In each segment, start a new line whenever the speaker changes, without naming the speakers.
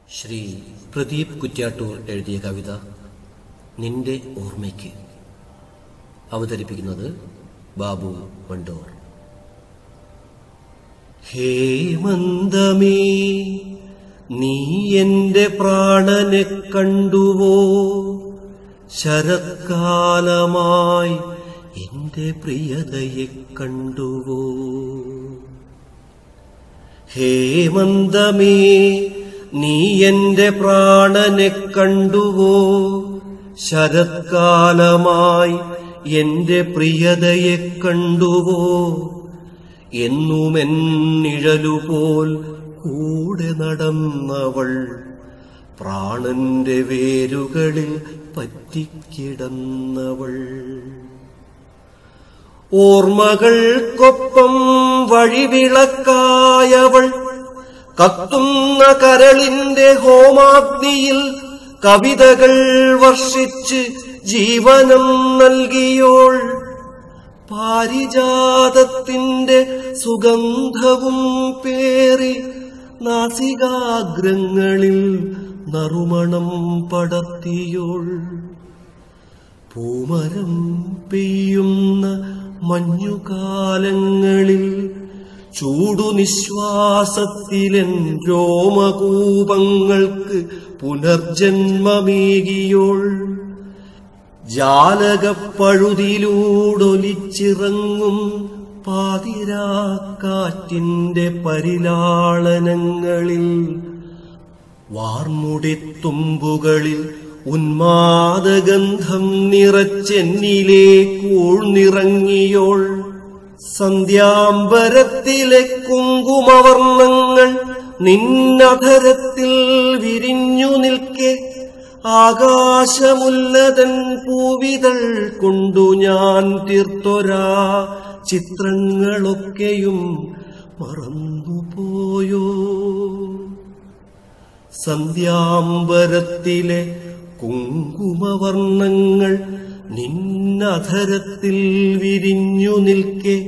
ശ്രീ പ്രദീപ് കുറ്റ്യാട്ടൂർ എഴുതിയ കവിത നിന്റെ ഓർമ്മയ്ക്ക് അവതരിപ്പിക്കുന്നത് ബാബു മണ്ടോർ ഹേമന്തമേ നീ എന്റെ പ്രാണനെ കണ്ടുവോ ശരത്കാലമായി എന്റെ പ്രിയതയെ കണ്ടുവോ ഹേമന്തമേ നീ എന്റെ പ്രാണനെ കണ്ടുവോ ശരത്കാലമായി എന്റെ പ്രിയതയെ കണ്ടുവോ എന്നുമെൻ നിഴലുപോൽ കൂടെ നടന്നവൾ പ്രാണന്റെ വേരുകളിൽ പറ്റിക്കിടന്നവൾ ഓർമ്മകൾക്കൊപ്പം വഴിവിളക്കായവൾ കത്തുന്ന കരളിന്റെ ഹോമാഗ്നിയിൽ കവിതകൾ വർഷിച്ച് ജീവനം നൽകിയോൾ പാരിജാതത്തിന്റെ സുഗന്ധവും പേറി നാസികാഗ്രങ്ങളിൽ നറുമണം പടർത്തിയോൾ പൂമരം പെയ്യുന്ന മഞ്ഞുകാലങ്ങളിൽ ചൂടുനിശ്വാസത്തിലെൻ രോമകൂപങ്ങൾക്ക് പുനർജന്മമേകിയോൾ ജാലകപ്പഴുതിലൂടൊലിച്ചിറങ്ങും പാതിരാക്കാറ്റിന്റെ പരിലാളനങ്ങളിൽ വാർമുടിത്തുമ്പുകളിൽ ഉന്മാദഗന്ധം നിറച്ചെന്നിലേക്കൂഴ്ന്നിറങ്ങിയോൾ സന്ധ്യാംബരത്തിലെ കുങ്കുമവർണ്ണങ്ങൾ നിന്നധരത്തിൽ വിരിഞ്ഞു നിൽക്കെ ആകാശമുല്ലതൻ പൂവിതൾ കൊണ്ടു ഞാൻ തീർത്തൊരാ ചിത്രങ്ങളൊക്കെയും മറന്നുപോയോ സന്ധ്യാംബരത്തിലെ കുങ്കുമവർണ്ണങ്ങൾ നിന്നധരത്തിൽ വിരിഞ്ഞു നിൽക്കെ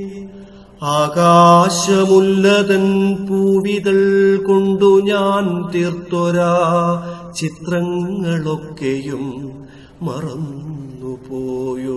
ആകാശമുല്ലതൻ പൂവിതൾ കൊണ്ടു ഞാൻ തീർത്തൊരാ ചിത്രങ്ങളൊക്കെയും മറന്നുപോയോ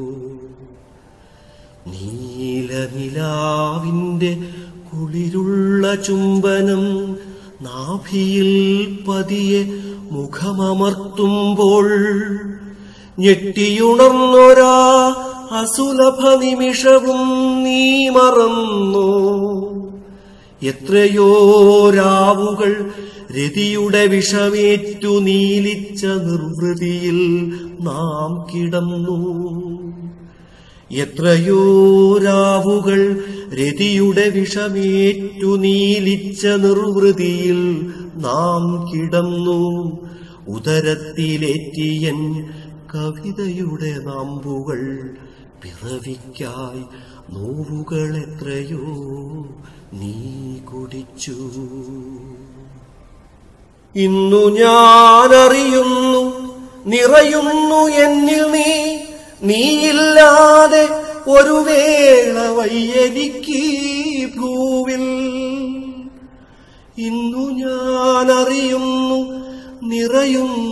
നീലനിലാവിന്റെ കുളിരുള്ള ചുംബനം നാഭിയിൽ പതിയെ മുഖമമർത്തുമ്പോൾ ഞെട്ടിയുണർന്നൊരാ അസുലഭ നിമിഷവും നീ മറന്നോ എത്രയോ രാവുകൾ രതിയുടെ വിഷമേറ്റു നീലിച്ച നിർവൃതിയിൽ നാം കിടന്നു എത്രയോ രാവുകൾ രതിയുടെ വിഷമേറ്റു നീലിച്ച നിർവൃതിയിൽ നാം കിടന്നു ഉദരത്തിലേറ്റിയൻ കവിതയുടെ നാമ്പുകൾ പിറവിക്കായി നോവുകൾ എത്രയോ നീ കുടിച്ചു ഇന്നു ഞാനറിയുന്നു നിറയുന്നു എന്നിൽ നീ നീയില്ലാതെ ഒരു വേള വയ്യനിക്ക് ഭൂവിൽ ഇന്നു ഞാനറിയുന്നു നിറയുന്നു